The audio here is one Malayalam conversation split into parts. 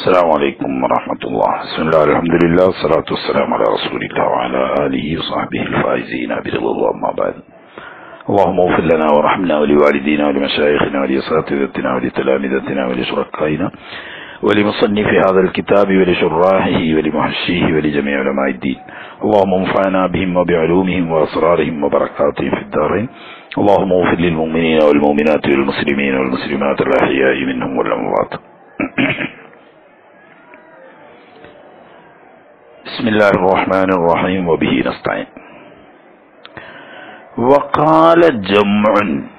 السلام عليكم ورحمة الله بسم الله الحمد لله والصلاة والسلام على رسول الله وعلى آله وصحبه الفائزين برضا الله أما بعد اللهم اغفر لنا وارحمنا ولوالدينا ولمشايخنا ولأساتذتنا ولتلامذتنا ولشركائنا ولمصنف هذا الكتاب ولشراحه ولمحشيه ولجميع علماء الدين اللهم انفعنا بهم وبعلومهم وأسرارهم وبركاتهم في الدارين اللهم اغفر للمؤمنين والمؤمنات والمسلمين والمسلمات الأحياء منهم والأموات بسم الله الرحمن الرحيم وبه نستعين وقال جمع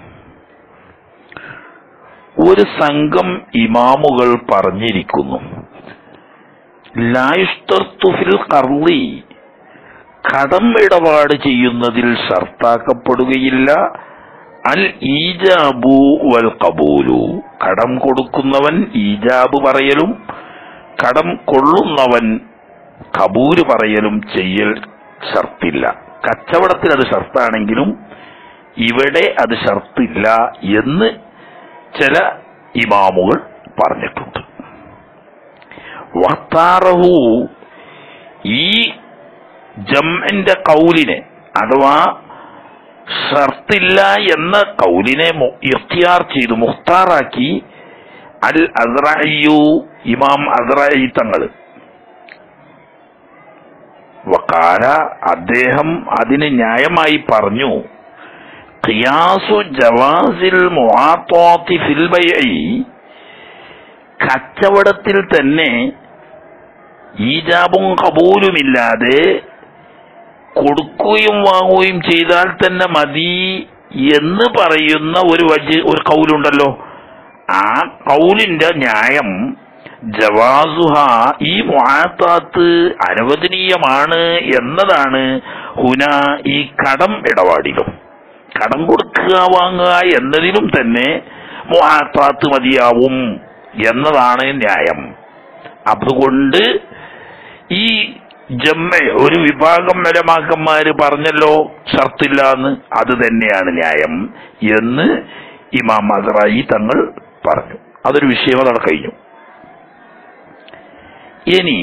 ഒരു സംഘം ഇമാമുകൾ പറഞ്ഞിരിക്കുന്നു ലായുഷ്തർത്തു ഫിൽ കർലി കടം ഇടപാട് ചെയ്യുന്നതിൽ ഷർത്താക്കപ്പെടുകയില്ല അൽ ഈജാബു വൽ കബൂലു കടം കൊടുക്കുന്നവൻ ഈജാബ് പറയലും കടം കൊള്ളുന്നവൻ കബൂല് പറയലും ചെയ്യൽ ഷർത്തില്ല കച്ചവടത്തിൽ അത് ഷർത്താണെങ്കിലും ഇവിടെ അത് ഷർത്തില്ല എന്ന് ചില ഇമാമുകൾ പറഞ്ഞിട്ടുണ്ട് വത്താറഹു ഈ ജംഇന്റെ കൗലിനെ അഥവാ ഷർത്തില്ല എന്ന കൗലിനെ മു- ഇഖ്തിയാർ ചെയ്തു മുഖ്താറാക്കി അൽ അസ്രയു ഇമാം അസ്രയി തങ്ങള് വക്കാല അദ്ദേഹം അതിന് ന്യായമായി പറഞ്ഞു ഖിയാസു ജവാസിൽ മുആത്താത്തി ഫിൽ ബൈഇ കച്ചവടത്തിൽ തന്നെ ഈജാബും കബൂലുമില്ലാതെ കൊടുക്കുകയും വാങ്ങുകയും ചെയ്താൽ തന്നെ മതി എന്ന് പറയുന്ന ഒരു വജ് ഒരു കൗലുണ്ടല്ലോ ആ കൗലിന്റെ ന്യായം ജവാസുഹ ഈ മുആത്താത്ത് അനുവദനീയമാണ് എന്നതാണ് ഹുന ഈ കടം ഇടപാടിലും കടം കൊടുക്കുക വാങ്ങുക എന്നതിലും തന്നെ മുആത്താത്ത് മതിയാവും എന്നതാണ് ന്യായം അതുകൊണ്ട് ഈ ജമ്മ ഒരു വിഭാഗം മലമാക്കന്മാര് പറഞ്ഞല്ലോ ഷർത്തില്ല എന്ന് അത് തന്നെയാണ് ന്യായം എന്ന് ഇമാം അസറായി തങ്ങൾ പറഞ്ഞു അതൊരു വിഷയം അതവിടെ കഴിഞ്ഞു ഇനി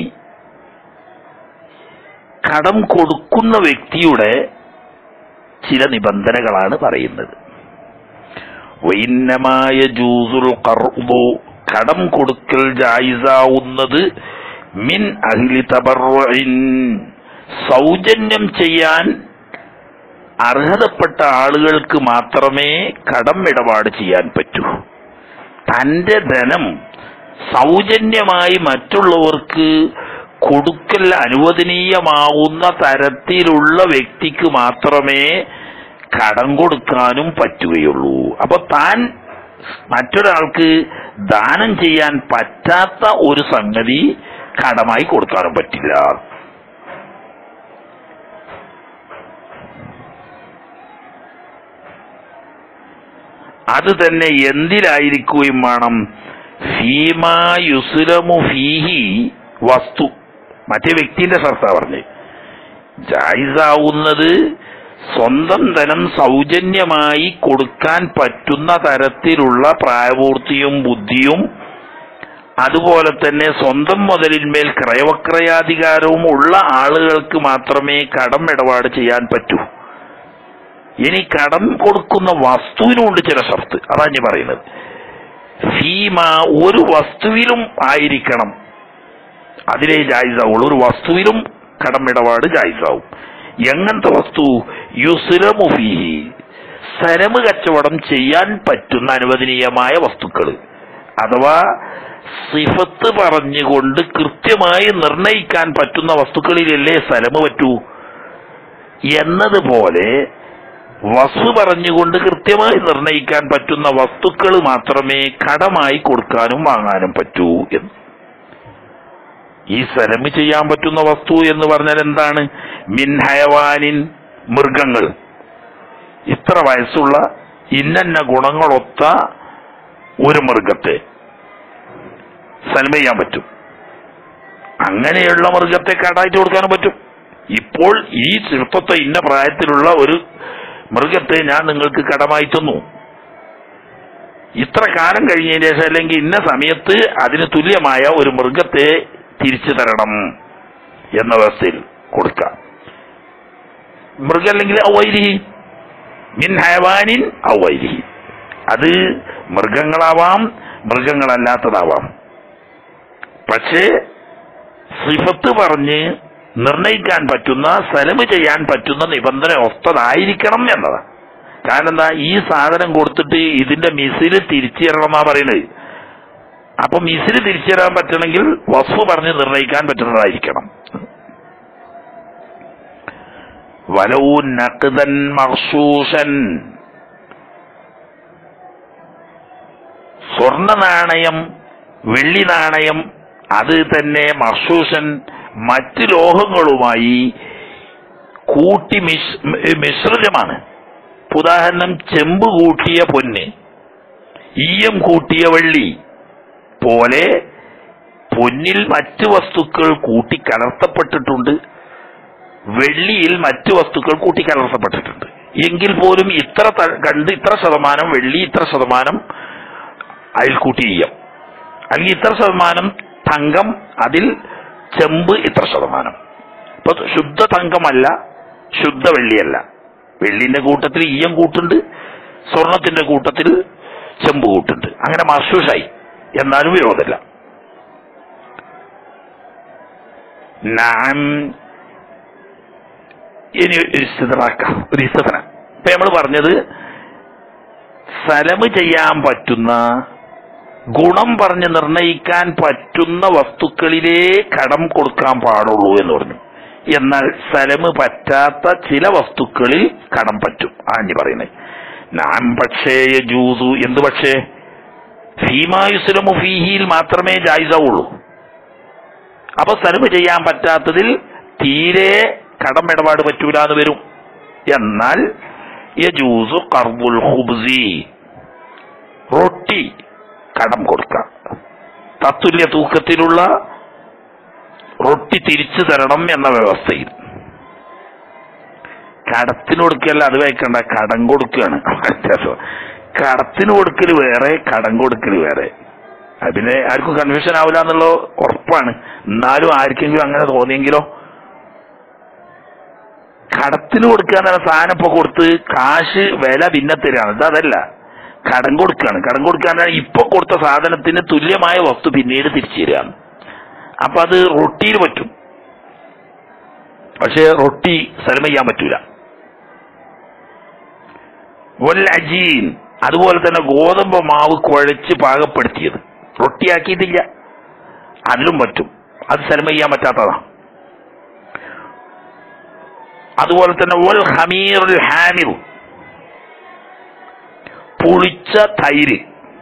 കടം കൊടുക്കുന്ന വ്യക്തിയുടെ ചില നിബന്ധനകളാണ് പറയുന്നത് വൈന്നമായ ജൂസുൽ കർബു കടം കൊടുക്കൽ ജായിസാവുന്നത് മിൻ അഹ്ലി തബറുഇൻ സൗജന്യം ചെയ്യാൻ അർഹതപ്പെട്ട ആളുകൾക്ക് മാത്രമേ കടം ഇടപാട് ചെയ്യാൻ പറ്റൂ തന്റെ ധനം സൗജന്യമായി മറ്റുള്ളവർക്ക് കൊടുക്കൽ അനുവദനീയമാവുന്ന തരത്തിലുള്ള വ്യക്തിക്ക് മാത്രമേ കടം കൊടുക്കാനും പറ്റുകയുള്ളൂ അപ്പൊ താൻ മറ്റൊരാൾക്ക് ദാനം ചെയ്യാൻ പറ്റാത്ത ഒരു സംഗതി കടമായി കൊടുക്കാനും പറ്റില്ല അത് തന്നെ എന്തിലായിരിക്കുകയും വേണം ഫീമാ യുസുലമു ഫീഹി വസ്തു മറ്റേ വ്യക്തിന്റെ ഷർത്താ പറഞ്ഞ് ജായിസാവുന്നത് സ്വന്തം ധനം സൗജന്യമായി കൊടുക്കാൻ പറ്റുന്ന തരത്തിലുള്ള പ്രായപൂർത്തിയും ബുദ്ധിയും അതുപോലെ തന്നെ സ്വന്തം മുതലിന്മേൽ ക്രയവക്രയാധികാരവും ഉള്ള ആളുകൾക്ക് മാത്രമേ കടം ഇടപാട് ചെയ്യാൻ പറ്റൂ ഇനി കടം കൊടുക്കുന്ന വസ്തുവിനുണ്ട് ചില ഷർത്ത് അതാ ഞാൻ പറയുന്നത് ഫീമ ഒരു വസ്തുവിലും ആയിരിക്കണം അതിലേ ജായിസാവുള്ളൂ ഒരു വസ്തുവിലും കടമിടപാട് ജായിസാവും എങ്ങനത്തെ വസ്തു യുസുലമു ഫീഹി സരമ് കച്ചവടം ചെയ്യാൻ പറ്റുന്ന അനുവദനീയമായ വസ്തുക്കൾ അഥവാ സിഫത്ത് പറഞ്ഞുകൊണ്ട് കൃത്യമായി നിർണയിക്കാൻ പറ്റുന്ന വസ്തുക്കളിലല്ലേ സലമ് പറ്റൂ എന്നതുപോലെ വസ്തു പറഞ്ഞുകൊണ്ട് കൃത്യമായി നിർണയിക്കാൻ പറ്റുന്ന വസ്തുക്കൾ മാത്രമേ കടമായി കൊടുക്കാനും വാങ്ങാനും പറ്റൂ എന്ന് ഈ സലമ് ചെയ്യാൻ പറ്റുന്ന വസ്തു എന്ന് പറഞ്ഞാൽ എന്താണ് മിൻ ഹയവാനിൻ മൃഗങ്ങൾ ഇത്ര വയസ്സുള്ള ഇന്നന്ന ഗുണങ്ങളൊത്ത ഒരു മൃഗത്തെ സലമ ചെയ്യാൻ പറ്റും അങ്ങനെയുള്ള മൃഗത്തെ കടായിട്ട് കൊടുക്കാനും പറ്റും ഇപ്പോൾ ഈ ചെറുപ്പത്തെ ഇന്ന പ്രായത്തിലുള്ള ഒരു മൃഗത്തെ ഞാൻ നിങ്ങൾക്ക് കടമായി തന്നു ഇത്ര കാലം കഴിഞ്ഞതിന് ശേഷം അല്ലെങ്കിൽ ഇന്ന സമയത്ത് അതിന് തുല്യമായ ഒരു മൃഗത്തെ തിരിച്ചു തരണം എന്ന വ്യവസ്ഥയിൽ കൊടുക്കാം മൃഗം അല്ലെങ്കിൽ ഔവൈരിഹി മിൻ ഹയവാനിൻ ഔവൈരിഹി അത് മൃഗങ്ങളാവാം മൃഗങ്ങളല്ലാത്തതാവാം പക്ഷേ സിഫത്ത് പറഞ്ഞ് നിർണയിക്കാൻ പറ്റുന്ന സലമ് ചെയ്യാൻ പറ്റുന്ന നിബന്ധന ഒത്തതായിരിക്കണം എന്നതാണ് കാരണം എന്താ ഈ സാധനം കൊടുത്തിട്ട് ഇതിന്റെ മിസില് തിരിച്ചു തരണം എന്നാ പറയുന്നത് അപ്പൊ മിസില് തിരിച്ചു തരാൻ പറ്റണമെങ്കിൽ വസ്തു പറഞ്ഞ് നിർണയിക്കാൻ പറ്റുന്നതായിരിക്കണം വലൗ നഖ്ദൻ മർസൂഷൻ സ്വർണ നാണയം വെള്ളി നാണയം അത് തന്നെ മർസൂഷൻ മറ്റ് ലോഹങ്ങളുമായി കൂട്ടി മിശ് മിശ്രിതമാണ് ഉദാഹരണം ചെമ്പ് കൂട്ടിയ പൊന്ന് ഈയം കൂട്ടിയ വെള്ളി പോലെ പൊന്നിൽ മറ്റ് വസ്തുക്കൾ കൂട്ടിക്കലർത്തപ്പെട്ടിട്ടുണ്ട് വെള്ളിയിൽ മറ്റു വസ്തുക്കൾ കൂട്ടിക്കലർത്തപ്പെട്ടിട്ടുണ്ട് എങ്കിൽ പോലും ഇത്ര ത- കണ്ട് ഇത്ര ശതമാനം വെള്ളി ഇത്ര ശതമാനം അതിൽ കൂട്ടി ചെയ്യാം അല്ലെങ്കിൽ ഇത്ര ശതമാനം തങ്കം അതിൽ ചെമ്പ് ഇത്ര ശതമാനം ഇപ്പൊ ശുദ്ധ തങ്കമല്ല ശുദ്ധ വെള്ളിയല്ല വെള്ളിന്റെ കൂട്ടത്തിൽ ഈയം കൂട്ടുണ്ട് സ്വർണത്തിന്റെ കൂട്ടത്തിൽ ചെമ്പ് കൂട്ടുണ്ട് അങ്ങനെ മർഷൂഷായി എന്നാലും വിരോധമില്ല നാം ഇനി ഒരു ഇസ്തിദ്റാക്ക ഒരു ഇസ്തന ഇപ്പൊ നമ്മൾ പറഞ്ഞത് സലമ് ചെയ്യാൻ പറ്റുന്ന ഗുണം പറഞ്ഞ് നിർണയിക്കാൻ പറ്റുന്ന വസ്തുക്കളിലേ കടം കൊടുക്കാൻ പാടുള്ളൂ എന്ന് പറഞ്ഞു എന്നാൽ സലമ് പറ്റാത്ത ചില വസ്തുക്കളിൽ കടം പറ്റും ആഞ്ഞി പറയുന്നത് നാം പക്ഷേ ജൂസു എന്ത് പക്ഷേ ഫീമായുസ്ലമു ഫീഹിയിൽ മാത്രമേ ജായിസാവുള്ളൂ അപ്പൊ സലമ് ചെയ്യാൻ പറ്റാത്തതിൽ തീരെ കടം ഇടപാട് പറ്റൂല എന്ന് വരും എന്നാൽ യജൂസു കർബുൽ ഹുബ്സി റൊട്ടി കടം കൊടുക്കാം തത്തുല്യ തൂക്കത്തിലുള്ള റൊട്ടി തിരിച്ചു തരണം എന്ന വ്യവസ്ഥയിൽ കടത്തിന് കൊടുക്കല്ല അത് വയ്ക്കണ്ട കടം കൊടുക്കുകയാണ് വ്യത്യാസം കടത്തിന് കൊടുക്കൽ വേറെ കടം കൊടുക്കൽ വേറെ അത് പിന്നെ ആർക്കും കൺഫ്യൂഷൻ ആവില്ല എന്നുള്ള ഉറപ്പാണ് എന്നാലും ആർക്കെങ്കിലും അങ്ങനെ തോന്നിയെങ്കിലോ കടത്തിന് കൊടുക്കുക എന്ന സാധനം ഇപ്പൊ കൊടുത്ത് കാശ് വില പിന്നെ തരാണ് ഇത് അതല്ല കടം കൊടുക്കുകയാണ് കടം കൊടുക്കാൻ ഇപ്പൊ കൊടുത്ത സാധനത്തിന് തുല്യമായ വസ്തു പിന്നീട് തിരിച്ചു തരികയാണ് അപ്പൊ അത് റൊട്ടിയിൽ പറ്റും പക്ഷെ റൊട്ടി സ്ഥലം ചെയ്യാൻ പറ്റൂല വൽ അജീൻ അതുപോലെ തന്നെ ഗോതമ്പ് മാവ് കുഴച്ച് പാകപ്പെടുത്തിയത് റൊട്ടിയാക്കിയിട്ടില്ല അതിലും പറ്റും അത് സ്ഥലം ചെയ്യാൻ പറ്റാത്തതാണ് അതുപോലെ തന്നെ വൽ ഹമീറുൽ ഹാമിറു പുളിച്ച തൈര്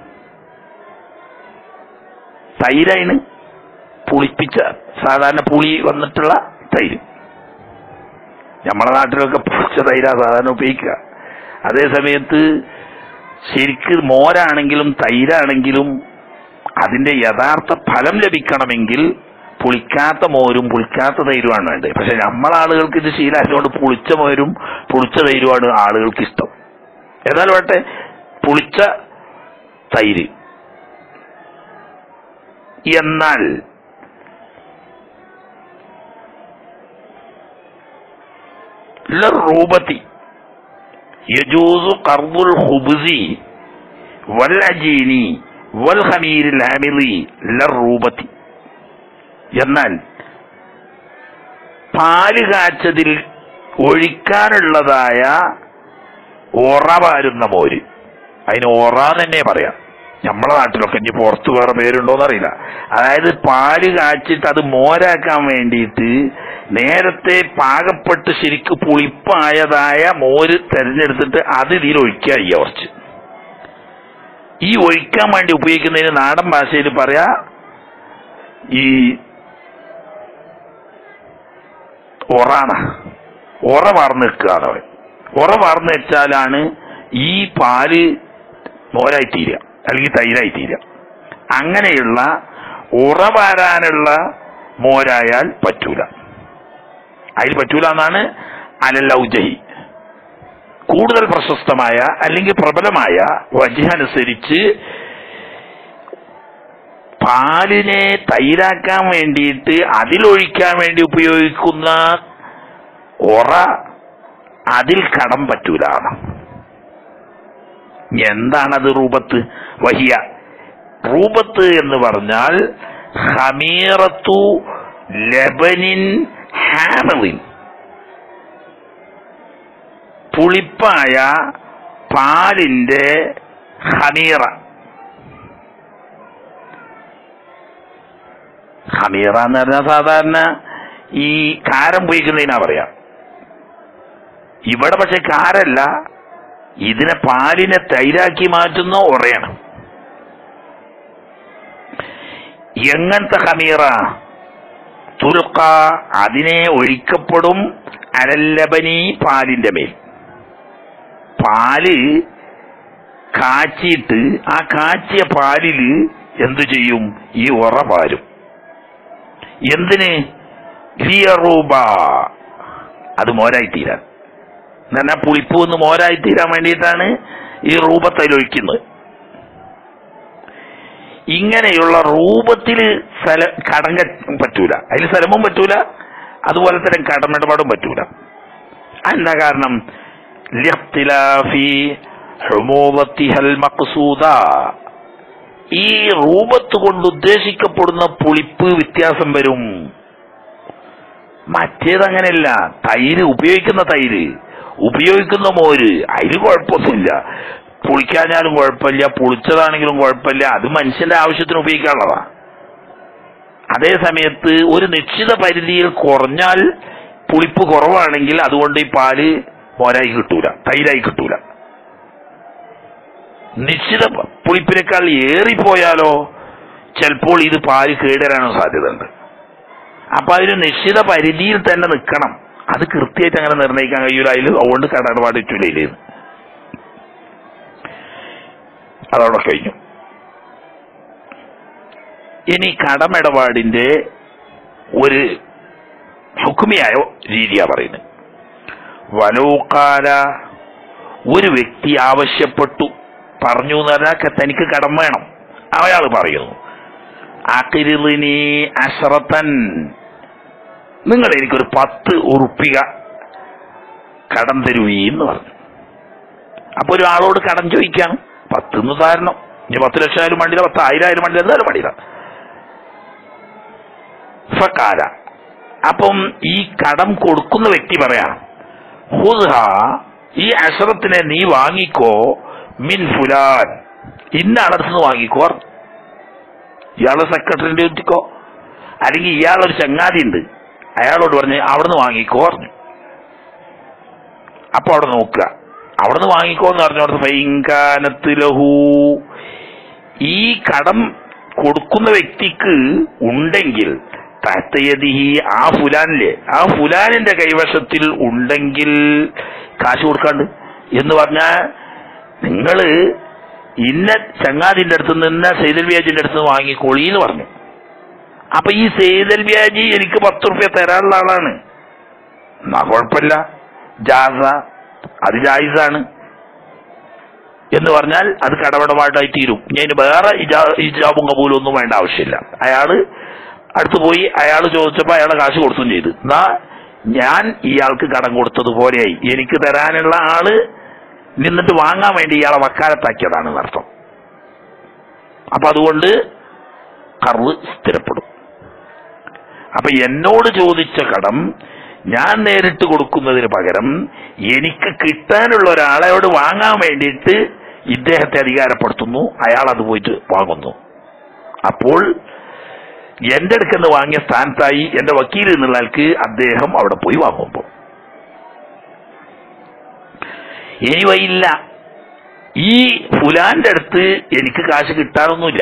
തൈരാണ് പുളിപ്പിച്ച സാധാരണ പുളി വന്നിട്ടുള്ള തൈര് നമ്മളെ നാട്ടിലൊക്കെ പുളിച്ച തൈരാ സാധാരണ ഉപയോഗിക്കുക അതേ സമയത്ത് ശരിക്ക് മോരാണെങ്കിലും തൈരാണെങ്കിലും അതിന്റെ യഥാർത്ഥ ഫലം ലഭിക്കണമെങ്കിൽ പുളിക്കാത്ത മോരും പുളിക്കാത്ത തൈരുമാണ് വേണ്ടത് പക്ഷെ നമ്മളാളുകൾക്ക് ഇത് ശീലമായതുകൊണ്ട് പുളിച്ച മോരും പുളിച്ച തൈരുമാണ് ആളുകൾക്ക് ഇഷ്ടം ഏതായാലും വേട്ടെ പുളിച്ച തൈര് എന്നാൽ ലറൂബത്തി യജൂസു കർബുൽ ഹുബ്സി വൽ അജീനി വൽ ഹമീരിൽ ഹാമിറി ലറൂബത്തി എന്നാൽ പാല് കാച്ചതിൽ ഒഴിക്കാനുള്ളതായ ഒറ പാരുന്ന മോര് അതിന് ഒറ തന്നെ പറയാം നമ്മളെ നാട്ടിലൊക്കെ ഇനി പുറത്ത് വേറെ പേരുണ്ടോന്ന് അറിയില്ല അതായത് പാല് കാച്ചിട്ട് അത് മോരാക്കാൻ വേണ്ടിയിട്ട് നേരത്തെ പാകപ്പെട്ട് ശരിക്ക് പുളിപ്പായതായ മോര് തെരഞ്ഞെടുത്തിട്ട് അത് ഇതിൽ ഒഴിക്കുക ഈ കുറച്ച് ഈ ഒഴിക്കാൻ വേണ്ടി ഉപയോഗിക്കുന്നതിന് നാടൻ ഭാഷയിൽ പറയാ ഈ ഒറാണ് ഒറ വാർന്ന് വെക്കുകയാണ് അവൻ ഒറ വാർന്ന് വെച്ചാലാണ് ഈ പാല് മോരായി തീരുക അല്ലെങ്കിൽ തൈരായി തീരുക അങ്ങനെയുള്ള ഉറ വാരാനുള്ള മോരായാൽ പറ്റൂല അതിൽ പറ്റൂല എന്നാണ് അലല്ലൗജഹി കൂടുതൽ പ്രശസ്തമായ അല്ലെങ്കിൽ പ്രബലമായ വജ് അനുസരിച്ച് പാലിനെ തൈരാക്കാൻ വേണ്ടിയിട്ട് അതിലൊഴിക്കാൻ വേണ്ടി ഉപയോഗിക്കുന്ന ഒറ അതിൽ കടം പറ്റൂല എന്താണത് റൂപത്ത് വഹിയ റൂപത്ത് എന്ന് പറഞ്ഞാൽ ഹമീറത്തു ലബനിൻ ഹാമലിൻ പുളിപ്പായ പാലിന്റെ ഹമീറ ഹമീറ എന്ന് പറഞ്ഞാൽ സാധാരണ ഈ കാരം ഉപയോഗിക്കുന്നതിനാ പറയാ ഇവിടെ പക്ഷെ കാരല്ല ഇതിനെ പാലിനെ തൈരാക്കി മാറ്റുന്ന ഉറയാണ് എങ്ങനത്തെ ഹമീറ തുൽക്ക അതിനെ ഒഴിക്കപ്പെടും അരല്ലബനി പാലിന്റെ മേൽ പാല് കാച്ചിയിട്ട് ആ കാച്ചിയ പാലില് എന്തു ചെയ്യും ഈ ഉറ പാരും എന്തിന് ലിയറൂബ അത് മോരായിത്തീരാൻ എന്നാൽ പുളിപ്പ് ഒന്ന് മോരായിത്തീരാൻ വേണ്ടിയിട്ടാണ് ഈ റൂപത്തിൽ ഒഴിക്കുന്നത് ഇങ്ങനെയുള്ള റൂപത്തിൽ സ്ഥല കടം കെട്ടാൻ പറ്റൂല അതിൽ സ്ഥലമും പറ്റൂല അതുപോലെ തന്നെ കടമിടപാടും പറ്റൂല എന്താ കാരണം ലിഖ്തിലാഫി ഹുമൂവത്തിഹൽ മഖ്സൂദ ഈ റൂപത്ത് കൊണ്ട് ഉദ്ദേശിക്കപ്പെടുന്ന പുളിപ്പ് വ്യത്യാസം വരും മറ്റേതങ്ങനെയല്ല തൈര് ഉപയോഗിക്കുന്ന തൈര് ഉപയോഗിക്കുന്ന മോര് അതിന് കുഴപ്പമൊന്നുമില്ല പുളിക്കാഞ്ഞാലും കുഴപ്പമില്ല പുളിച്ചതാണെങ്കിലും കുഴപ്പമില്ല അത് മനുഷ്യന്റെ ആവശ്യത്തിന് ഉപയോഗിക്കാനുള്ളതാ അതേ സമയത്ത് ഒരു നിശ്ചിത പരിധിയിൽ കുറഞ്ഞാൽ പുളിപ്പ് കുറവാണെങ്കിൽ അതുകൊണ്ട് ഈ പാല് മോരായി കിട്ടൂല തൈരായി കിട്ടൂല നിശ്ചിത പുളിപ്പിനേക്കാൾ ഏറിപ്പോയാലോ ചിലപ്പോൾ ഇത് പാല് കേടരാനും സാധ്യതയുണ്ട് അപ്പൊ അതിന് നിശ്ചിത പരിധിയിൽ തന്നെ നിൽക്കണം അത് കൃത്യമായിട്ട് അങ്ങനെ നിർണ്ണയിക്കാൻ കഴിയൂല അതിൽ അതുകൊണ്ട് കടപാട് പറ്റൂല അതവിടെ കഴിഞ്ഞു ഇനി കടമിടപാടിന്റെ ഒരു ഹുക്കുമിയായ രീതിയാ പറയുന്നത് വലോക്കാല ഒരു വ്യക്തി ആവശ്യപ്പെട്ടു പറഞ്ഞു എന്ന് പറഞ്ഞാൽ തനിക്ക് കടം വേണം അയാൾ പറയുന്നു അക്കിരിലിനി അശ്രത്തൻ നിങ്ങൾ എനിക്കൊരു പത്ത് ഉറുപ്പിക കടം തരുവീന്ന് പറഞ്ഞു അപ്പൊ ഒരാളോട് കടം ചോദിക്കാണ് പത്ത് ഉദാഹരണം ഇനി പത്ത് ലക്ഷം ആയാലും വേണ്ടില്ല പത്ത് ആയിരം ആയാലും വേണ്ടില്ല എന്തായാലും വേണ്ടില്ല ഫക്കാല അപ്പം ഈ കടം കൊടുക്കുന്ന വ്യക്തി പറയാണ് ഹുദ്ഹ ഈ അഷറത്തിനെ നീ വാങ്ങിക്കോ മിൻ ഫുലാൻ ഇന്ന അടുത്തുനിന്ന് വാങ്ങിക്കോ ഇയാളെ സെക്രട്ടറിന്റെ എത്തിക്കോ അല്ലെങ്കിൽ ഇയാളൊരു ചങ്ങാതി ഉണ്ട് അയാളോട് പറഞ്ഞ് അവിടുന്ന് വാങ്ങിക്കോ പറഞ്ഞു അപ്പൊ അവിടെ നോക്കുക അവിടുന്ന് വാങ്ങിക്കോ എന്ന് പറഞ്ഞോടത്ത് ഫൈങ്കാനത്ത് ലഹു ഈ കടം കൊടുക്കുന്ന വ്യക്തിക്ക് ഉണ്ടെങ്കിൽ തത്തയതിഹി ആ ഫുലാനിലെ ആ ഫുലാനിന്റെ കൈവശത്തിൽ ഉണ്ടെങ്കിൽ കാശ് കൊടുക്കാണ്ട് എന്ന് പറഞ്ഞാൽ നിങ്ങള് ഇന്ന ചങ്ങാതിന്റെ അടുത്ത് നിന്ന് സെയ്തൽ വ്യാജിന്റെ അടുത്ത് വാങ്ങിക്കോളി എന്ന് പറഞ്ഞു അപ്പൊ ഈ സെയ്തൽ വ്യാജി എനിക്ക് പത്ത് റുപ്യ തരാനുള്ള ആളാണ് എന്നാ കുഴപ്പമില്ല ജാസ അത് ജായിസാണ് എന്ന് പറഞ്ഞാൽ അത് കടപടമായിട്ടായി തീരും ഞാൻ വേറെ ഇജാ- ഇജാബും കബൂലും ഒന്നും വേണ്ട ആവശ്യമില്ല അയാള് അടുത്ത് പോയി അയാൾ ചോദിച്ചപ്പോ അയാളെ കാശ് കൊടുത്തും ചെയ്തു എന്നാ ഞാൻ ഇയാൾക്ക് കടം കൊടുത്തതുപോലെയായി എനിക്ക് തരാനുള്ള ആള് നിന്നിട്ട് വാങ്ങാൻ വേണ്ടി ഇയാളെ വക്കാലത്താക്കിയതാണ് അർത്ഥം അപ്പൊ അതുകൊണ്ട് കർവ് സ്ഥിരപ്പെടും അപ്പൊ എന്നോട് ചോദിച്ച കടം ഞാൻ നേരിട്ട് കൊടുക്കുന്നതിന് പകരം എനിക്ക് കിട്ടാനുള്ള ഒരാളോട് വാങ്ങാൻ വേണ്ടിയിട്ട് ഇദ്ദേഹത്തെ അധികാരപ്പെടുത്തുന്നു അയാൾ അത് പോയിട്ട് വാങ്ങുന്നു അപ്പോൾ എന്റെ അടുക്കുന്ന വാങ്ങിയ സ്ഥാനത്തായി എന്റെ വക്കീൽ എന്നുള്ള ആൾക്ക് അദ്ദേഹം അവിടെ പോയി വാങ്ങുമ്പോൾ ഇനി വയ്യില്ല ഈ ഫുലാന്റെ അടുത്ത് എനിക്ക് കാശ് കിട്ടാനൊന്നുമില്ല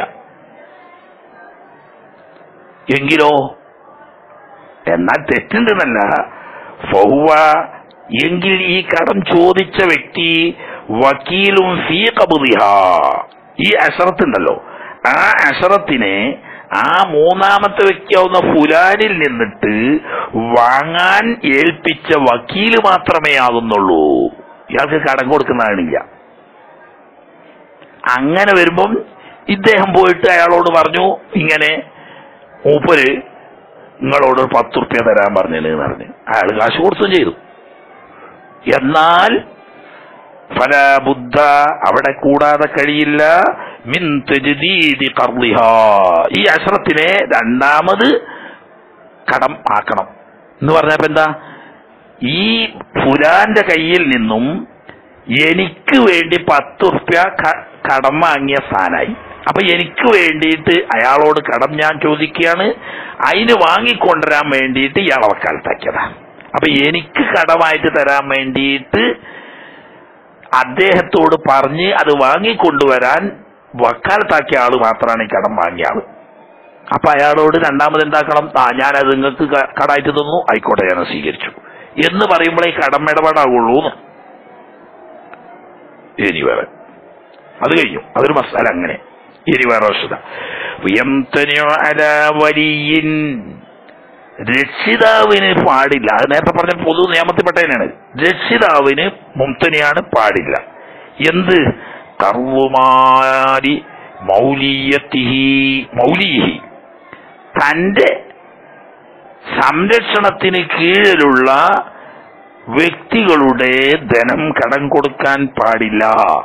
എങ്കിലോ എന്നാൽ തെറ്റുണ്ടെന്നല്ല ഫൗവ എങ്കിൽ ഈ കടം ചോദിച്ച വ്യക്തി വക്കീലും ഫീ കബുദിഹ ഈ അഷറത്തുണ്ടല്ലോ ആ അഷറത്തിനെ ആ മൂന്നാമത്തെ വ്യക്തിയാവുന്ന ഫുലാനിൽ നിന്നിട്ട് വാങ്ങാൻ ഏൽപ്പിച്ച വക്കീല് മാത്രമേ ആകുന്നുള്ളൂ ഇയാൾക്ക് കടം കൊടുക്കുന്നതാണില്ല അങ്ങനെ വരുമ്പം ഇദ്ദേഹം പോയിട്ട് അയാളോട് പറഞ്ഞു ഇങ്ങനെ മൂപ്പര് നിങ്ങളോട് ഒരു പത്ത് റുപ്യ തരാൻ പറഞ്ഞെന്ന് പറഞ്ഞു അയാൾ കാശ് കൊടുത്തും ചെയ്തു എന്നാൽ ഫല ബുദ്ധ അവിടെ കൂടാതെ കഴിയില്ല മിൻ തജ്ദീദി ഖർളിഹ ഈ അശ്രത്തിനെ രണ്ടാമത് കടം ആക്കണം എന്ന് പറഞ്ഞപ്പോ എന്താ ഈ ഫുലാന്റെ കയ്യിൽ നിന്നും എനിക്ക് വേണ്ടി പത്ത് ഉറുപ്യ കടം വാങ്ങിയ സ്ഥാനായി അപ്പൊ എനിക്ക് വേണ്ടിയിട്ട് അയാളോട് കടം ഞാൻ ചോദിക്കുകയാണ് അതിന് വാങ്ങിക്കൊണ്ടുവരാൻ വേണ്ടിയിട്ട് ഇയാളെ വക്കാലത്താക്കിയതാ അപ്പൊ എനിക്ക് കടമായിട്ട് തരാൻ വേണ്ടിയിട്ട് അദ്ദേഹത്തോട് പറഞ്ഞ് അത് വാങ്ങിക്കൊണ്ടുവരാൻ വക്കാലത്താക്കിയ ആള് മാത്രമാണ് ഈ കടം വാങ്ങിയ ആള് അപ്പൊ അയാളോട് രണ്ടാമത് എന്താക്കണം ആ ഞാനത് നിങ്ങൾക്ക് ക- കടായിട്ട് തന്നു ആയിക്കോട്ടെ ഞാൻ അത് സ്വീകരിച്ചു എന്ന് പറയുമ്പോഴേ കടം ഇടപാടാകുള്ളൂ എന്ന്. ഇനി വേറെ അത് കഴിഞ്ഞു അതൊരു മസാല അങ്ങനെ ഇനി വേറെ വസ്തുത യംതനിഉ അലാ വലിയിൻ രക്ഷിതാവിന് പാടില്ല അത് നേരത്തെ പറഞ്ഞ പൊതു നിയമത്തിൽപ്പെട്ട തന്നെയാണ് രക്ഷിതാവിന് മുംതനിയാണ് പാടില്ല എന്ത് കർവുമാരി മൗലിയത്തിഹി മൗലിഹി തന്റെ സംരക്ഷണത്തിന് കീഴിലുള്ള വ്യക്തികളുടെ ധനം കടം കൊടുക്കാൻ പാടില്ല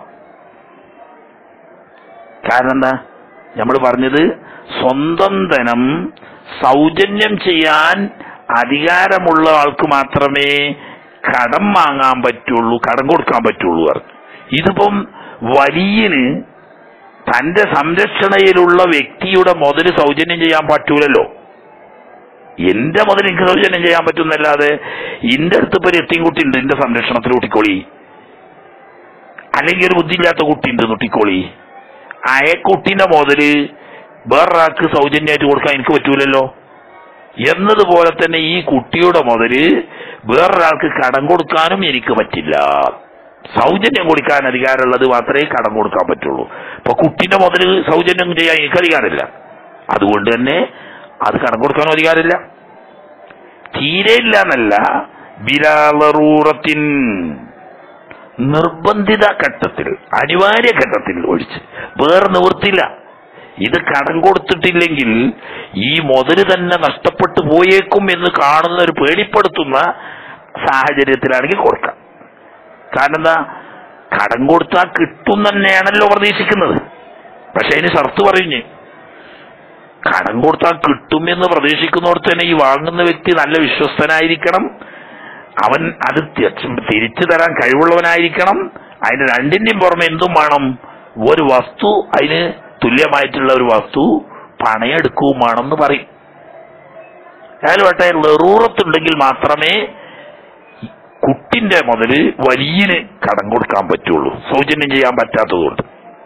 കാരണം എന്താ നമ്മൾ പറഞ്ഞത് സ്വന്തം ധനം സൗജന്യം ചെയ്യാൻ അധികാരമുള്ള ആൾക്ക് മാത്രമേ കടം വാങ്ങാൻ പറ്റുള്ളൂ കടം കൊടുക്കാൻ പറ്റുള്ളൂ പറഞ്ഞു ഇതിപ്പം വലിയന് തന്റെ സംരക്ഷണയിലുള്ള വ്യക്തിയുടെ മുതല് സൗജന്യം ചെയ്യാൻ പറ്റൂലല്ലോ എന്റെ മുതൽ എനിക്ക് സൗജന്യം ചെയ്യാൻ പറ്റുന്നല്ലാതെ എന്റെ അടുത്ത് ഇപ്പൊ ഒരു എത്തിയും കുട്ടി ഉണ്ട് എന്റെ സംരക്ഷണത്തിൽ കുട്ടിക്കോളി അല്ലെങ്കിൽ ഒരു ബുദ്ധിയില്ലാത്ത കുട്ടി ഉണ്ട് കുട്ടിക്കോളി അയ കുട്ടീന്റെ മുതല് വേറൊരാൾക്ക് സൗജന്യമായിട്ട് കൊടുക്കാൻ എനിക്ക് പറ്റൂലല്ലോ എന്നതുപോലെ തന്നെ ഈ കുട്ടിയുടെ മുതല് വേറൊരാൾക്ക് കടം കൊടുക്കാനും എനിക്ക് പറ്റില്ല സൗജന്യം കൊടുക്കാൻ അധികാരമുള്ളത് മാത്രമേ കടം കൊടുക്കാൻ പറ്റുള്ളൂ ഇപ്പൊ കുട്ടീന്റെ മുതല് സൗജന്യം ചെയ്യാൻ എനിക്ക് അധികാരമില്ല അതുകൊണ്ട് തന്നെ അത് കടം കൊടുക്കാനും അധികാരമില്ല തീരെ ഇല്ല എന്നല്ല ബിലാളറൂറത്തിൻ നിർബന്ധിത ഘട്ടത്തിൽ അനിവാര്യ ഘട്ടത്തിൽ ഒഴിച്ച് വേറെ നിവൃത്തില്ല ഇത് കടം കൊടുത്തിട്ടില്ലെങ്കിൽ ഈ മുതല് തന്നെ നഷ്ടപ്പെട്ടു പോയേക്കും എന്ന് കാണുന്ന ഒരു പേടിപ്പെടുത്തുന്ന സാഹചര്യത്തിലാണെങ്കിൽ കൊടുക്കാം കാരണം എന്താ കടം കൊടുത്താൽ കിട്ടും തന്നെയാണല്ലോ പ്രതീക്ഷിക്കുന്നത് പക്ഷെ അതിന് ഷർത്ത് പറഞ്ഞ് കടം കൊടുത്താൽ കിട്ടും എന്ന് പ്രതീക്ഷിക്കുന്നിടത്ത് തന്നെ ഈ വാങ്ങുന്ന വ്യക്തി നല്ല വിശ്വസ്തനായിരിക്കണം അവൻ അത് തിരിച്ച് തിരിച്ചു തരാൻ കഴിവുള്ളവനായിരിക്കണം അതിന് രണ്ടിന്റെയും പുറമെ എന്തും വേണം ഒരു വസ്തു അതിന് തുല്യമായിട്ടുള്ള ഒരു വസ്തു പണയെടുക്കുകയും വേണം എന്ന് പറയും അയാൾ വേട്ടെ ലെറൂറത്തുണ്ടെങ്കിൽ മാത്രമേ കുട്ടിന്റെ മുതല് വലിയന് കടം കൊടുക്കാൻ പറ്റുള്ളൂ സൗജന്യം ചെയ്യാൻ പറ്റാത്തതുകൊണ്ട്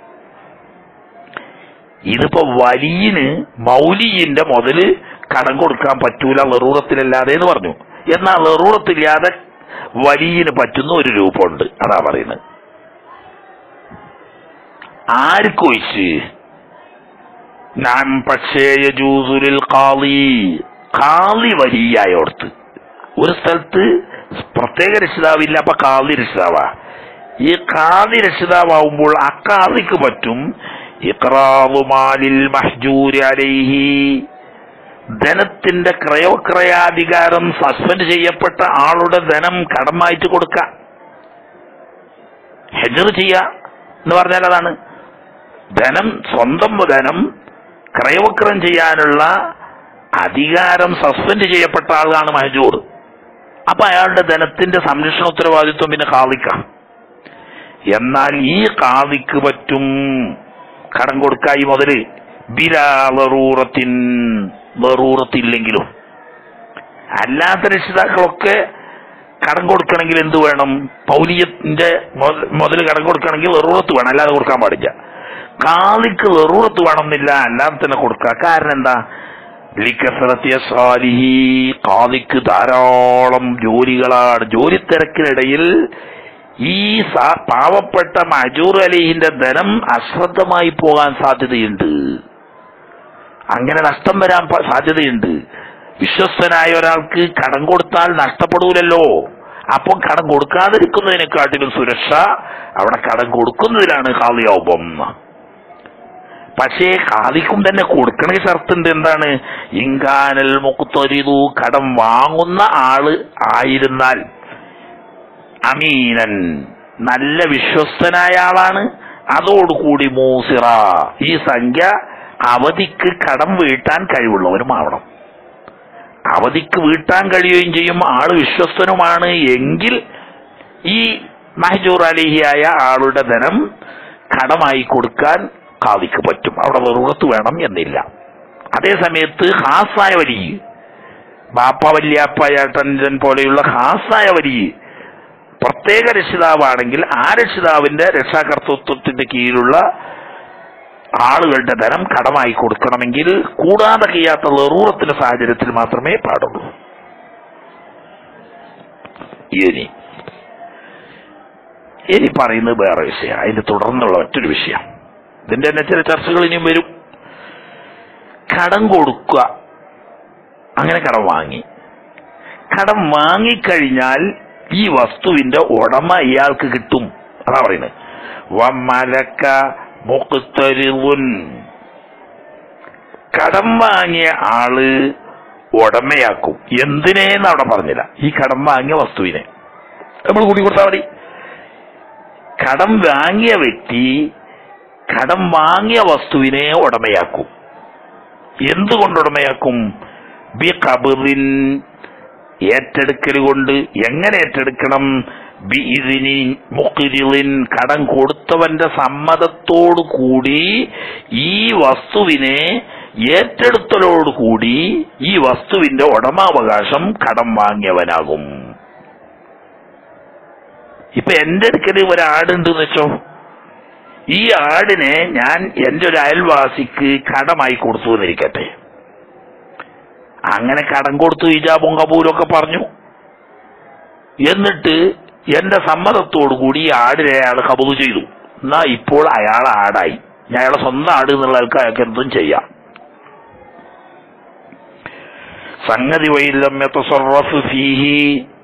ഇതിപ്പോ വലിയന് മൗലിയിന്റെ മുതല് കടം കൊടുക്കാൻ പറ്റൂല ലെറൂറത്തിലല്ലാതെ എന്ന് പറഞ്ഞു എന്നാൽ ലെറൂറത്തില്ലാതെ വലിയന് പറ്റുന്ന ഒരു രൂപമുണ്ട് അതാ പറയുന്നത് ആർക്കൊഴിച്ച് നാം പക്ഷേ യജൂസുലിൽ കാളി കാളി വലിയായോർത്ത് ഒരു സ്ഥലത്ത് പ്രത്യേക രക്ഷിതാവില്ല അപ്പൊ കാളി രക്ഷിതാവാ ഈ കാളി രക്ഷിതാവുമ്പോൾ അക്കാളിക്ക് പറ്റും ഇക്രാവുമാലിൽ മഹ്ജൂരി അലൈഹി ധനത്തിന്റെ ക്രയോക്രയാധികാരം സസ്പെൻഡ് ചെയ്യപ്പെട്ട ആളുടെ ധനം കടമായിട്ട് കൊടുക്കാം ഹെജർ ചെയ്യുക എന്ന് പറഞ്ഞാൽ അതാണ് ധനം സ്വന്തം ധനം ക്രയവക്രം ചെയ്യാനുള്ള അധികാരം സസ്പെൻഡ് ചെയ്യപ്പെട്ട ആളാണ് മഹജൂർ അപ്പൊ അയാളുടെ ധനത്തിന്റെ സംരക്ഷണ ഉത്തരവാദിത്വം പിന്നെ കാളിക്കാം എന്നാൽ ഈ കാളിക്ക് പറ്റും കടം കൊടുക്കായി മുതല് ബിലാറൂറത്തിൻ വെറൂറത്തില്ലെങ്കിലും അല്ലാത്ത രക്ഷിതാക്കളൊക്കെ കടം കൊടുക്കണമെങ്കിൽ എന്ത് വേണം പൗലിയത്തിന്റെ മുതൽ കടം കൊടുക്കണമെങ്കിൽ വെറൂറത്ത് വേണം അല്ലാതെ കൊടുക്കാൻ പാടില്ല കാളിക്ക് വെറൂറത്ത് വേണമെന്നില്ല അല്ലാതെ തന്നെ കൊടുക്കുക കാരണം എന്താ ലിക്കസറത്തിയ സാലിഹി കാളിക്ക് ധാരാളം ജോലികളാണ് ജോലി തിരക്കിനിടയിൽ ഈ സാ- പാവപ്പെട്ട മജൂർ അലിഹിന്റെ ധനം അശ്രദ്ധമായി പോകാൻ സാധ്യതയുണ്ട് അങ്ങനെ നഷ്ടം വരാൻ പ- സാധ്യതയുണ്ട് വിശ്വസ്തനായ ഒരാൾക്ക് കടം കൊടുത്താൽ നഷ്ടപ്പെടൂലല്ലോ അപ്പൊ കടം കൊടുക്കാതിരിക്കുന്നതിനെക്കാട്ടിലും സുരക്ഷ അവിടെ കടം കൊടുക്കുന്നതിലാണ് കാളിയാവുമ്പം പക്ഷേ കാതിക്കും തന്നെ കൊടുക്കണ ഷർത്തുണ്ട് എന്താണ് ഇങ്കാനൽ മുക്കുത്തൊരിതു കടം വാങ്ങുന്ന ആള് ആയിരുന്നാൽ അമീനൻ നല്ല വിശ്വസ്തനായ ആളാണ് അതോടുകൂടി മൂസിറ ഈ സംഖ്യ അവധിക്ക് കടം വീട്ടാൻ കഴിവുള്ളവരുമാവണം അവധിക്ക് വീട്ടാൻ കഴിയുകയും ചെയ്യും ആള് വിശ്വസ്തനുമാണ് എങ്കിൽ ഈ മഹജൂർ അലിഹിയായ ആളുടെ ധനം കടമായി കൊടുക്കാൻ കാതിക്ക് പറ്റും അവിടെ വെറുകത്ത് വേണം എന്നില്ല അതേ സമയത്ത് ഹാസായ വലിയ ബാപ്പ വല്യാപ്പ ഏട്ടൻ പോലെയുള്ള ഹാസായ വലിയ പ്രത്യേക രക്ഷിതാവാണെങ്കിൽ ആ രക്ഷിതാവിന്റെ രക്ഷാകർത്തൃത്വത്തിന്റെ കീഴിലുള്ള ആളുകളുടെ ധനം കടമായി കൊടുക്കണമെങ്കിൽ കൂടാതെ കഴിയാത്ത ലെറൂറത്തിന്റെ സാഹചര്യത്തിൽ മാത്രമേ പാടുള്ളൂ ഇനി ഇനി പറയുന്നത് വേറെ വിഷയം അതിന്റെ തുടർന്നുള്ള മറ്റൊരു വിഷയം ഇതിന്റെ തന്നെ ചില ചർച്ചകൾ ഇനിയും വരും കടം കൊടുക്കുക അങ്ങനെ കടം വാങ്ങി കടം വാങ്ങിക്കഴിഞ്ഞാൽ ഈ വസ്തുവിന്റെ ഉടമ ഇയാൾക്ക് കിട്ടും അതാ പറയുന്നത് വമലക്ക മുഖ്തരിവുൻ കടം വാങ്ങിയ ആള് ഉടമയാക്കും എന്തിനേന്ന് അവിടെ പറഞ്ഞില്ല ഈ കടം വാങ്ങിയ വസ്തുവിനെ നമ്മൾ കൂടി കൊടുത്താൽ മതി കടം വാങ്ങിയ വ്യക്തി കടം വാങ്ങിയ വസ്തുവിനെ ഉടമയാക്കും എന്തുകൊണ്ട് ഉടമയാക്കും ബി കബറിൻ ഏറ്റെടുക്കൽ കൊണ്ട് എങ്ങനെ ഏറ്റെടുക്കണം ബി ഇതിനി മുക്കിരിളിൻ കടം കൊടുത്തവന്റെ സമ്മതത്തോടു കൂടി ഈ വസ്തുവിനെ ഏറ്റെടുത്തലോടുകൂടി ഈ വസ്തുവിന്റെ ഉടമാവകാശം കടം വാങ്ങിയവനാകും ഇപ്പൊ എന്റെ അടുക്കൽ ഒരാടുണ്ട് എന്ന് വെച്ചോ ഈ ആടിനെ ഞാൻ എന്റെ ഒരു അയൽവാസിക്ക് കടമായി കൊടുത്തു എന്നിരിക്കട്ടെ അങ്ങനെ കടം കൊടുത്തു ഇജാബും കബൂലും ഒക്കെ പറഞ്ഞു എന്നിട്ട് എന്റെ സമ്മതത്തോടു കൂടി ഈ ആടിനെ അയാൾ കബൂൽ ചെയ്തു എന്നാ ഇപ്പോൾ അയാൾ ആടായി ഞാൻ അയാളെ സ്വന്തം ആട് എന്നുള്ള ആൾക്ക് അയാൾക്ക് എന്തും ചെയ്യാം സംഗതി വൈലമ്യത്തൊറഫ് ഫീഹി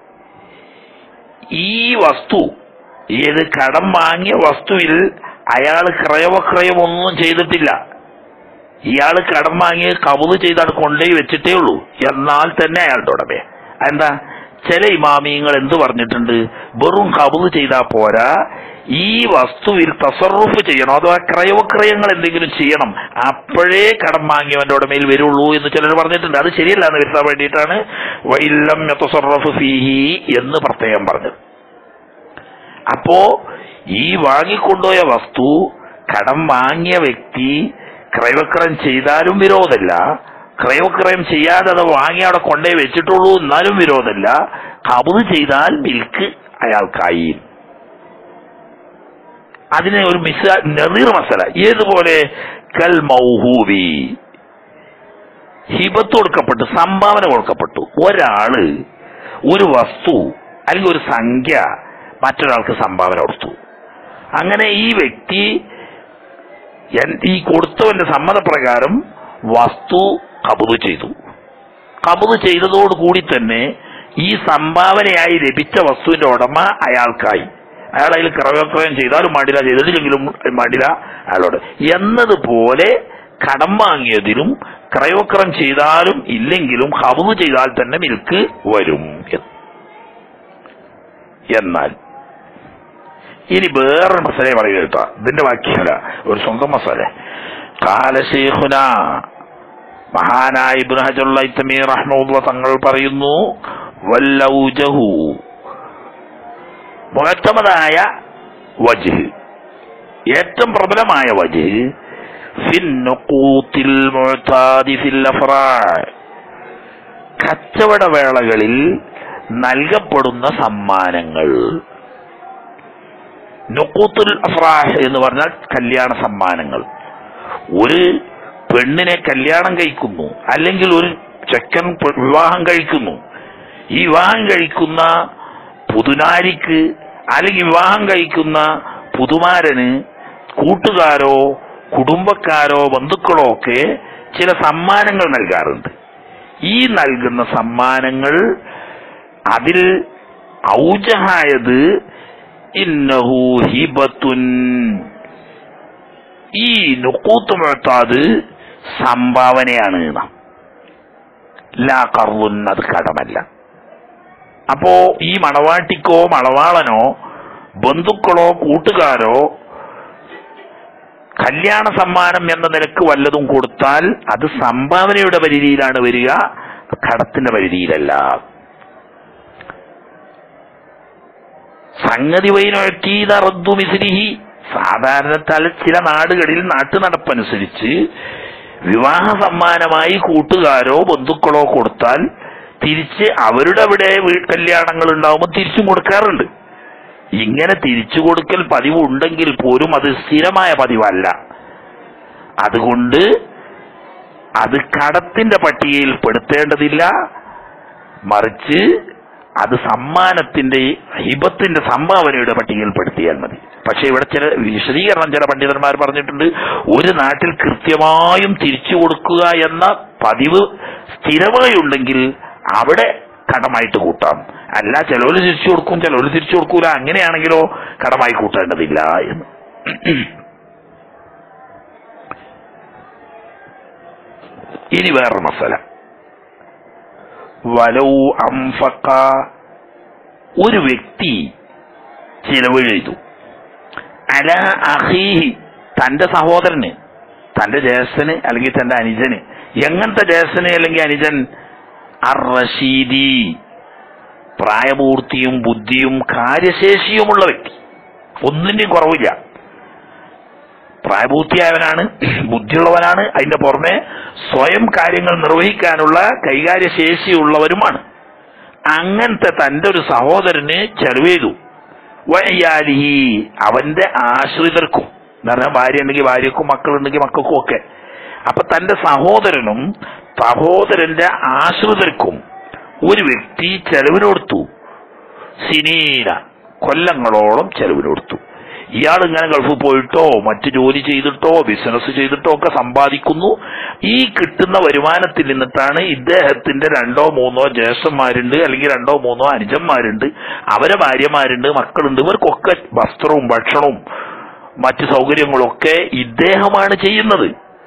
ഈ വസ്തു ഏത് കടം വാങ്ങിയ വസ്തുവിൽ അയാൾ ക്രയവക്രയം ഒന്നും ചെയ്തിട്ടില്ല ഇയാൾ കടം വാങ്ങി കവുത് ചെയ്താണ് കൊണ്ടുപോയി വെച്ചിട്ടേ ഉള്ളൂ എന്നാൽ തന്നെ അയാളുടെ ഉടമേ എന്താ ചില ഇമാമിയങ്ങൾ എന്ത് പറഞ്ഞിട്ടുണ്ട് വെറും കവുത് ചെയ്താൽ പോരാ ഈ വസ്തുവിൽ തസറുഫ് ചെയ്യണം അഥവാ ക്രയവക്രയങ്ങൾ എന്തെങ്കിലും ചെയ്യണം അപ്പോഴേ കടം വാങ്ങിയവന്റെ ഉടമയിൽ വരുള്ളൂ എന്ന് ചിലർ പറഞ്ഞിട്ടുണ്ട് അത് ശരിയല്ല എന്ന് വരുത്താൻ വേണ്ടിയിട്ടാണ് വൈലം തസറഫ് ഫീഹി എന്ന് പ്രത്യേകം പറഞ്ഞത് അപ്പോ ഈ വാങ്ങിക്കൊണ്ടുപോയ വസ്തു കടം വാങ്ങിയ വ്യക്തി ക്രയവിക്രയം ചെയ്താലും വിരോധമില്ല ക്രയവിക്രയം ചെയ്യാതെ അത് വാങ്ങി അവിടെ കൊണ്ടേ വെച്ചിട്ടുള്ളൂ എന്നാലും വിരോധമില്ല കബുത് ചെയ്താൽ മിൽക്ക് അയാൾക്കായി അതിനെ ഒരു മിസ നദീർ മസല ഏതുപോലെ കൽ മൗഹൂബി ഹിബത്ത് കൊടുക്കപ്പെട്ടു സംഭാവന കൊടുക്കപ്പെട്ടു ഒരാള് ഒരു വസ്തു അല്ലെങ്കിൽ ഒരു സംഖ്യ മറ്റൊരാൾക്ക് സംഭാവന കൊടുത്തു അങ്ങനെ ഈ വ്യക്തി എൻ- ഈ കൊടുത്തവന്റെ സമ്മതപ്രകാരം വസ്തു കബുത് ചെയ്തു കബുത് ചെയ്തതോടുകൂടി തന്നെ ഈ സംഭാവനയായി ലഭിച്ച വസ്തുവിന്റെ ഉടമ അയാൾക്കായി അയാൾ അതിൽ ക്രയവിക്രയം ചെയ്താലും മാടില്ല ചെയ്തിട്ടില്ലെങ്കിലും മാടില്ല അയാളോട് എന്നതുപോലെ കടം വാങ്ങിയതിലും ക്രയവിക്രയം ചെയ്താലും ഇല്ലെങ്കിലും ഹബുത് ചെയ്താൽ തന്നെ മിൽക്ക് വരും എന്ന്. എന്നാൽ ഇനി വേറൊരു മസാല പറയുക കേട്ടോ ഇതിന്റെ വാക്യല്ല ഒരു സ്വന്തം മസാല കാല ശേഖുന മഹാനായ ഇബ്നു ഹജറുൽ ഹൈത്തമി റഹ്മുള്ള തങ്ങൾ പറയുന്നു വല്ലൗജഹു മുഴത്തമതായ വജ് ഏറ്റവും പ്രബലമായ വജ് ഫിന്നുകൂത്തിൽ മുഴത്താദി ഫിൽ അഫ്റാ- കച്ചവടവേളകളിൽ നൽകപ്പെടുന്ന സമ്മാനങ്ങൾ നുക്കൂത്തുൽ അഫ്രാഹ് എന്ന് പറഞ്ഞാൽ കല്യാണ സമ്മാനങ്ങൾ ഒരു പെണ്ണിനെ കല്യാണം കഴിക്കുന്നു അല്ലെങ്കിൽ ഒരു ചെക്കൻ പെ- വിവാഹം കഴിക്കുന്നു ഈ വിവാഹം കഴിക്കുന്ന പുതുനാരിക്ക് അല്ലെങ്കിൽ വിവാഹം കഴിക്കുന്ന പുതുമാരന് കൂട്ടുകാരോ കുടുംബക്കാരോ ബന്ധുക്കളോ ഒക്കെ ചില സമ്മാനങ്ങൾ നൽകാറുണ്ട് ഈ നൽകുന്ന സമ്മാനങ്ങൾ അതിൽ ഔജഹായത് ഇന്നഹു ഹിബത്തുൻ ഈ നുക്കൂത്ത് മുഴത്താത് സംഭാവനയാണ് എന്നാ. ലാ കർവുൻ അത് കടമല്ല അപ്പോ ഈ മണവാട്ടിക്കോ മണവാളനോ ബന്ധുക്കളോ കൂട്ടുകാരോ കല്യാണ സമ്മാനം എന്ന നിലക്ക് വല്ലതും കൊടുത്താൽ അത് സംഭാവനയുടെ പരിധിയിലാണ് വരിക കടത്തിന്റെ പരിധിയിലല്ല സംഗതി വൈനൊഴക്കീത റദ്ദു മിസ്ലിഹി സാധാരണത്താൽ ചില നാടുകളിൽ നാട്ടു നടപ്പനുസരിച്ച് വിവാഹ സമ്മാനമായി കൂട്ടുകാരോ ബന്ധുക്കളോ കൊടുത്താൽ തിരിച്ച് അവരുടെ അവിടെ വീ- കല്യാണങ്ങൾ ഉണ്ടാവുമ്പോൾ തിരിച്ചും കൊടുക്കാറുണ്ട് ഇങ്ങനെ തിരിച്ചു കൊടുക്കൽ പതിവ് ഉണ്ടെങ്കിൽ പോലും അത് സ്ഥിരമായ പതിവല്ല അതുകൊണ്ട് അത് കടത്തിന്റെ പട്ടികയിൽ പെടുത്തേണ്ടതില്ല മറിച്ച് അത് സമ്മാനത്തിന്റെ ഹിബത്തിന്റെ സംഭാവനയുടെ പട്ടികയിൽ പെടുത്തിയാൽ മതി പക്ഷെ ഇവിടെ ചില വിശദീകരണം ചില പണ്ഡിതന്മാർ പറഞ്ഞിട്ടുണ്ട് ഒരു നാട്ടിൽ കൃത്യമായും തിരിച്ചു കൊടുക്കുക എന്ന പതിവ് സ്ഥിരമായി ഉണ്ടെങ്കിൽ അവിടെ കടമായിട്ട് കൂട്ടാം അല്ല ചിലവര് തിരിച്ചു കൊടുക്കും ചിലവര് തിരിച്ചു കൊടുക്കൂല അങ്ങനെയാണെങ്കിലോ കടമായി കൂട്ടേണ്ടതില്ല എന്ന് ഇനി വേറൊരു മസല വലൗ അംഫക്ക ഒരു വ്യക്തി ചിലവ് ചെയ്തു അല അഹീഹി തന്റെ സഹോദരന് തന്റെ ജ്യേഷ്ഠന് അല്ലെങ്കിൽ തന്റെ അനുജന് എങ്ങനത്തെ ജ്യേഷ്ഠന് അല്ലെങ്കിൽ അനുജൻ അർ റഷീദി പ്രായപൂർത്തിയും ബുദ്ധിയും കാര്യശേഷിയുമുള്ള വ്യക്തി ഒന്നിന്റെയും കുറവില്ല പ്രായപൂർത്തിയായവനാണ് ബുദ്ധിയുള്ളവനാണ് അതിന്റെ പുറമെ സ്വയം കാര്യങ്ങൾ നിർവഹിക്കാനുള്ള കൈകാര്യ ശേഷിയുള്ളവരുമാണ് അങ്ങനത്തെ തന്റെ ഒരു സഹോദരന് ചെലവ് ചെയ്തു വയ്യാലിഹി അവന്റെ ആശ്രിതർക്കും എന്ന് പറഞ്ഞാൽ ഭാര്യ ഉണ്ടെങ്കിൽ ഭാര്യക്കും മക്കളുണ്ടെങ്കിൽ മക്കൾക്കും ഒക്കെ അപ്പൊ തന്റെ സഹോദരനും സഹോദരന്റെ ആശ്രിതർക്കും ഒരു വ്യക്തി ചെലവിന് കൊടുത്തു സിനീന കൊല്ലങ്ങളോളം ചെലവിന് കൊടുത്തു ഇയാൾ ഇങ്ങനെ ഗൾഫിൽ പോയിട്ടോ മറ്റു ജോലി ചെയ്തിട്ടോ ബിസിനസ് ചെയ്തിട്ടോ ഒക്കെ സമ്പാദിക്കുന്നു ഈ കിട്ടുന്ന വരുമാനത്തിൽ നിന്നിട്ടാണ് ഇദ്ദേഹത്തിന്റെ രണ്ടോ മൂന്നോ ജ്യേഷ്ഠന്മാരുണ്ട് അല്ലെങ്കിൽ രണ്ടോ മൂന്നോ അനുജന്മാരുണ്ട് അവരെ ഭാര്യമാരുണ്ട് മക്കളുണ്ട് ഇവർക്കൊക്കെ വസ്ത്രവും ഭക്ഷണവും മറ്റു സൗകര്യങ്ങളൊക്കെ ഇദ്ദേഹമാണ് ചെയ്യുന്നത്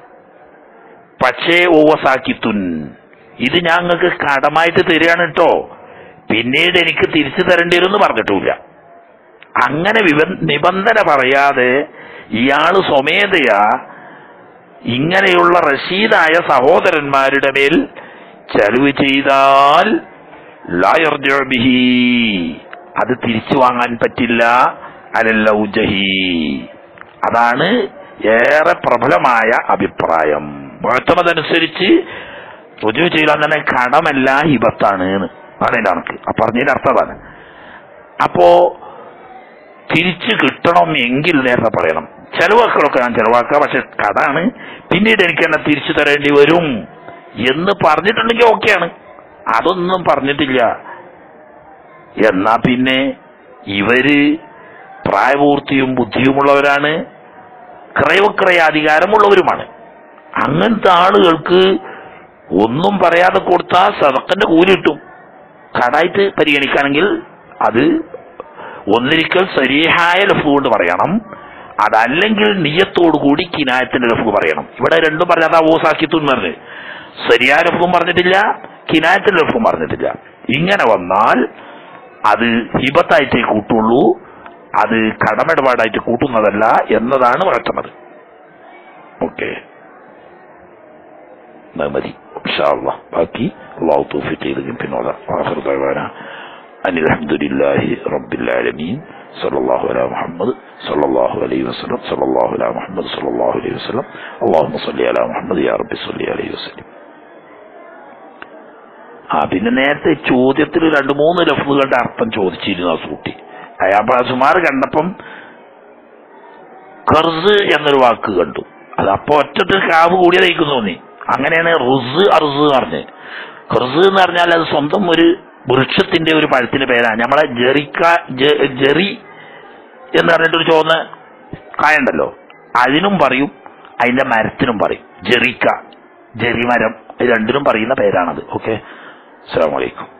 പക്ഷേ ഓവസാക്കിത്തുൻ ഇത് ഞങ്ങൾക്ക് കടമായിട്ട് തരികയാണ് കേട്ടോ പിന്നീട് എനിക്ക് തിരിച്ചു തരേണ്ടി വരും എന്ന് പറഞ്ഞിട്ടില്ല അങ്ങനെ വിവ- നിബന്ധന പറയാതെ ഇയാള് സ്വമേധയാ ഇങ്ങനെയുള്ള റഷീദായ സഹോദരന്മാരുടെ മേൽ ചെലവ് ചെയ്താൽ ലാ യർജിഉ ബിഹി അത് തിരിച്ചു വാങ്ങാൻ പറ്റില്ല അലല്ലൗജഹി അതാണ് ഏറെ പ്രബലമായ അഭിപ്രായം മുഴത്തമതനുസരിച്ച് രുജു ചെയ്താൽ തന്നെ കടമല്ല ഹിബത്താണ് എന്ന് അതാണ് എൻ്റെ കണക്ക് ആ പറഞ്ഞതിന്റെ അർത്ഥം അതാണ് അപ്പോ തിരിച്ചു കിട്ടണം എങ്കിൽ നേരത്തെ പറയണം ചെലവാക്കലൊക്കെ ഞാൻ ചെലവാക്കാം പക്ഷെ കടാണ് പിന്നീട് എനിക്ക് തന്നെ തിരിച്ചു തരേണ്ടി വരും എന്ന് പറഞ്ഞിട്ടുണ്ടെങ്കിൽ ഓക്കെയാണ് അതൊന്നും പറഞ്ഞിട്ടില്ല എന്നാ പിന്നെ ഇവര് പ്രായപൂർത്തിയും ബുദ്ധിയുമുള്ളവരാണ് ക്രയവിക്രയ അധികാരമുള്ളവരുമാണ് അങ്ങനത്തെ ആളുകൾക്ക് ഒന്നും പറയാതെ കൊടുത്താൽ സദക്കന്റെ കൂലി കിട്ടും കടായിട്ട് പരിഗണിക്കുകയാണെങ്കിൽ അത് ഒന്നിരിക്കൽ സരീഹായ ലഫ് കൊണ്ട് പറയണം അതല്ലെങ്കിൽ നിയത്തോടു കൂടി കിനായത്തിന്റെ ലഫ് പറയണം ഇവിടെ രണ്ടും പറഞ്ഞാൽ ഓസാക്കിത്തു എന്ന് പറഞ്ഞ് ശരിയായ ലഫും പറഞ്ഞിട്ടില്ല കിനായത്തിന്റെ ലഫും പറഞ്ഞിട്ടില്ല ഇങ്ങനെ വന്നാൽ അത് ഹിബത്തായിട്ടേ കൂട്ടുള്ളൂ അത് കടമിടപാടായിട്ട് കൂട്ടുന്നതല്ല എന്നതാണ് വളർത്തുന്നത് ഓക്കെ മതി ഇൻഷാ അല്ലാഹ്. ബാക്കി അള്ളാഹു തൗഫീഖ് ചെയ്തെങ്കിൽ പിന്നോള ആഖിർ ദഅവാന അനിൽ അൽഹംദുലില്ലാഹി റബ്ബിൽ ആലമീൻ സല്ലല്ലാഹു അലാ മുഹമ്മദ് സല്ലല്ലാഹു അലൈഹി വസല്ലം സല്ലല്ലാഹു അലാ മുഹമ്മദ് സല്ലല്ലാഹു അലൈഹി വസല്ലം അല്ലാഹുമ്മ സല്ലി അലാ മുഹമ്മദ് യാ റബ്ബി സല്ലി അലൈഹി വസല്ലം ആ പിന്നെ നേരത്തെ ചോദ്യത്തിൽ രണ്ട് മൂന്ന് ലഫ്ലുകളുടെ അർത്ഥം ചോദിച്ചിരുന്നു ആ സൂട്ടി അയാൾ സുമാർ കണ്ടപ്പം ഖർസ് എന്നൊരു വാക്ക് കണ്ടു അത് അപ്പൊ ഒറ്റത്തിൽ കാവ് കൂടിയതായിരിക്കും തോന്നി അങ്ങനെയാണ് റുസ് അറുസ് എന്ന് പറഞ്ഞ് ഖർസ് എന്ന് പറഞ്ഞാൽ അത് സ്വന്തം ഒരു വൃക്ഷത്തിന്റെ ഒരു പഴത്തിന്റെ പേരാണ് നമ്മളെ ജെറിക്ക ജെ- ജെറി എന്ന് പറഞ്ഞിട്ടൊരു ചുവന്ന കായുണ്ടല്ലോ അതിനും പറയും അതിന്റെ മരത്തിനും പറയും ജെറിക്ക ജെറി മരം ഇത് രണ്ടിനും പറയുന്ന പേരാണത് ഓക്കെ അസ്സാം വലൈക്കും